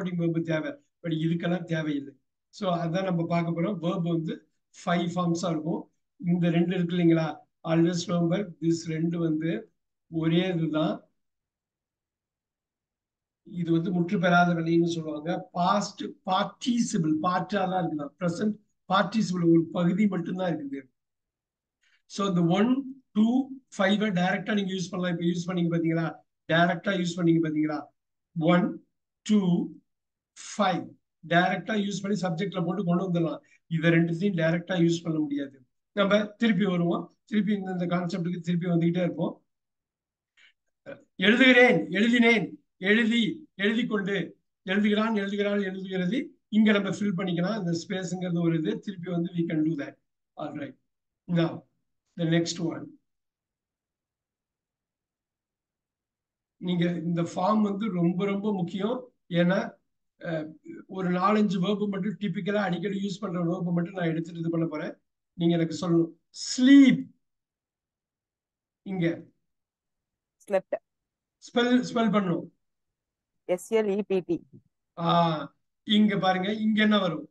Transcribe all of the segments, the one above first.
Supporting verb தேவை but இதுக்கெல்லாம் தேவையில்லை ஸோ அதான் நம்ம பார்க்க போறோம் வேர்பு வந்து ஃபைவ் ஃபார்ம்ஸா இருக்கும் இந்த ரெண்டு இருக்கு இல்லைங்களா ஆல்வேஸ் நவம்பர் திஸ் ரெண்டு வந்து ஒரே இதுதான் இது வந்து முற்று பெறாத வினைன்னு சொல்லுவாங்க பாஸ்ட் பார்ட்டிசிபிள் பார்ட்டா தான் இருக்குதான் ப்ரெசன்ட் பார்ட்டிசிபிள் ஒரு பகுதி மட்டும்தான் இருக்குது ஸோ இந்த ஒன் டூ ஃபைவ் டைரக்டா நீங்க யூஸ் பண்ணலாம் இப்போ யூஸ் பண்ணீங்க பாத்தீங்களா டைரக்டா யூஸ் பண்ணீங்க பாத்தீங்களா ஒன் டூ ஃபைவ் டைரக்டா யூஸ் பண்ணி சப்ஜெக்ட்ல போட்டு கொண்டு வந்துடலாம் இதை ரெண்டுத்தையும் டைரக்டா யூஸ் பண்ண முடியாது நம்ம திருப்பி வருவோம் திருப்பி இந்த இந்த கான்செப்டுக்கு திருப்பி வந்துகிட்டே இருப்போம் எழுதுகிறேன் எழுதினேன் எழுதி எழுதி கொண்டு எழுதுகிறான் எழுதுகிறான் எழுதுகிறது இங்க நம்ம ஃபில் பண்ணிக்கலாம் இந்த ஸ்பேஸ்ங்கிறது ஒரு இது திருப்பி வந்து we can do that all right now the next one நீங்க இந்த ஃபார்ம் வந்து ரொம்ப ரொம்ப முக்கியம் ஏன்னா ஒரு நாலஞ்சு வேர்பு மட்டும் டிப்பிக்கலா அடிக்கடி யூஸ் பண்ற வேர்பு மட்டும் நான் எடுத்துட்டு இது பண்ண போறேன் நீங்க எனக்கு சொல்லணும் ஸ்லீப் இங்க ஸ்லெப்ட் ஸ்பெல் ஸ்பெல் பண்ணும் எஸ்எல்இபிடி ஆஹ் இங்க பாருங்க இங்க என்ன வரும்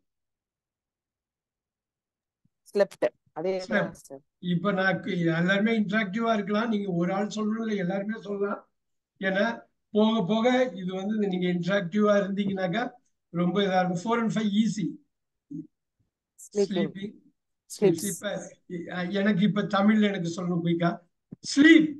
ஸ்லெப்ட் அதே Slept. இப்ப நான் கு- எல்லாருமே இன்ட்ராக்டிவா இருக்கலாம் நீங்க ஒரு ஆள் சொல்லணும் இல்லை எல்லாருமே சொல்லலாம் ஏன்னா போக போக இது வந்து இந்த நீங்க இன்ட்ராக்டிவா இருந்தீங்கன்னாக்கா ரொம்ப இதா இருக்கும் four and five easy sleeping sleeping Sleeps. இப்ப அஹ், எனக்கு இப்ப தமிழ்ல எனக்கு சொல்லணும் குயிக்கா ஸ்லீப்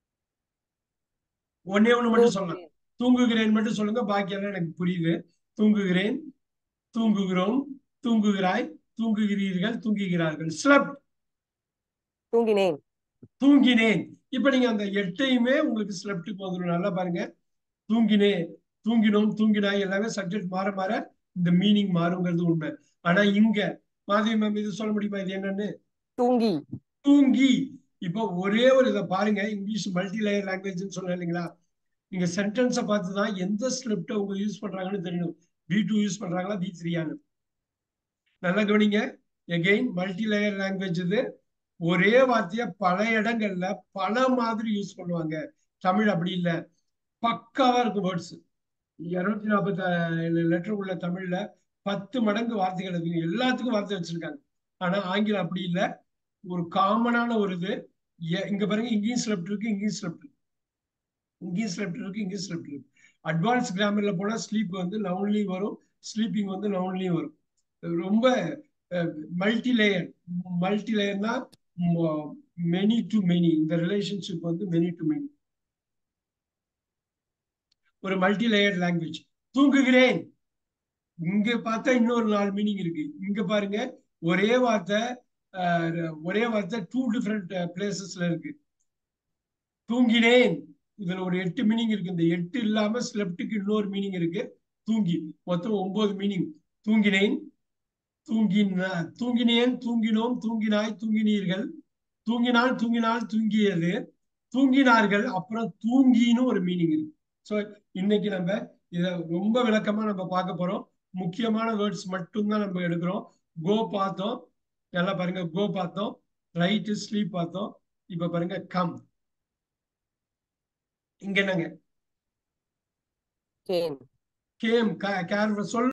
ஒன்னே ஒண்ணு மட்டும் சொல்லலாம் தூங்குகிறேன் மட்டும் சொல்லுங்க பாக்கி எல்லாம் எனக்கு புரியுது தூங்குகிறேன் தூங்குகிறோம் தூங்குகிறாய் தூங்குகிறீர்கள் தூங்குகிறார்கள் ஸ்லெப்ட் தூங்கினேன் தூங்கினேன் இப்ப நீங்க அந்த எட்டையுமே உங்களுக்கு ஸ்லெப்டுக்கு வந்துடும் நல்லா பாருங்க தூங்கினேன் தூங்கினோம் தூங்கினாய் எல்லாமே சப்ஜெக்ட் மாற மாற இந்த மீனிங் மாறுங்கிறது உண்மை ஆனா இங்க மாதவி மேம் இது சொல்ல முடியுமா இது என்னன்னு தூங்கி தூங்கி இப்போ ஒரே ஒரு இதை பாருங்க இங்கிலீஷ் மல்டி லேயர் லாங்குவேஜ்னு சொன்னேன் இல்லைங்களா நீங்க சென்டென்ஸை பார்த்து தான் எந்த ஸ்கிரிப்டை உங்க யூஸ் பண்றாங்கன்னு தெரியணும் பி டூ யூஸ் பண்றாங்களா பி த்ரீயான்னு நல்லா கவனிங்க எகெயின் மல்டி லேயர் லாங்குவேஜ் இது ஒரே வார்த்தைய பல இடங்கள்ல பல மாதிரி யூஸ் பண்ணுவாங்க தமிழ் அப்படி இல்லை பக்காவா இருக்கும் வேர்ட்ஸ் இருநூத்தி நாற்பத்தி ஏழு லெட்டர் உள்ள தமிழ்ல பத்து மடங்கு வார்த்தைகள் இருக்கு எல்லாத்துக்கும் வார்த்தை வச்சிருக்காங்க ஆனா ஆங்கிலம் அப்படி இல்லை ஒரு காமனான ஒரு இது எ- இங்க பாருங்க இங்கேயும் ஸ்லெப்ட் இருக்கு இங்கேயும் ஸ்லெப்ட் இருக்கு இங்கேயும் ஸ்லெப்ட் இருக்கு இங்கேயும் ஸ்லெப்ட் இருக்கு அட்வான்ஸ் கிராமர்ல போனா ஸ்லீப் வந்து நவுன்லயும் வரும் ஸ்லீப்பிங் வந்து நவுன்லயும் வரும் ரொம்ப மல்டி லேயர் மல்டி லேயர்னா மெனி டு மெனி இந்த ரிலேஷன்ஷிப் வந்து மெனி டு மெனி ஒரு மல்டி லேயர் லாங்குவேஜ் தூங்குகிறேன் இங்க பார்த்தா இன்னொரு நாலு மீனிங் இருக்கு இங்க பாருங்க ஒரே வார்த்தை அஹ், ஒரே வார்த்தை டூ டிஃப்ரெண்ட் பிளேசஸ்ல இருக்கு தூங்கினேன் இதுல ஒரு எட்டு மீனிங் இருக்கு இந்த எட்டு இல்லாம ஸ்லெப்டுக்கு இன்னொரு மீனிங் இருக்கு தூங்கி மொத்தம் ஒன்பது மீனிங் தூங்கினேன் தூங்கின தூங்கினேன் தூங்கினோம் தூங்கினாய் தூங்கினீர்கள் தூங்கினால் தூங்கினால் தூங்கியது தூங்கினார்கள் அப்புறம் தூங்கின்னு ஒரு மீனிங் இருக்கு ஸோ இன்னைக்கு நம்ம இதை ரொம்ப விளக்கமா நம்ம பார்க்க போறோம் முக்கியமான வேர்ட்ஸ் மட்டும்தான் நம்ம எடுக்கிறோம் கோ பார்த்தோம் நல்லா பாருங்க கோ பார்த்தோம் ரைட் ஸ்லீப் பார்த்தோம் இப்ப பாருங்க கம் இங்க என்னங்க கேன் கேம் கேர் சொல்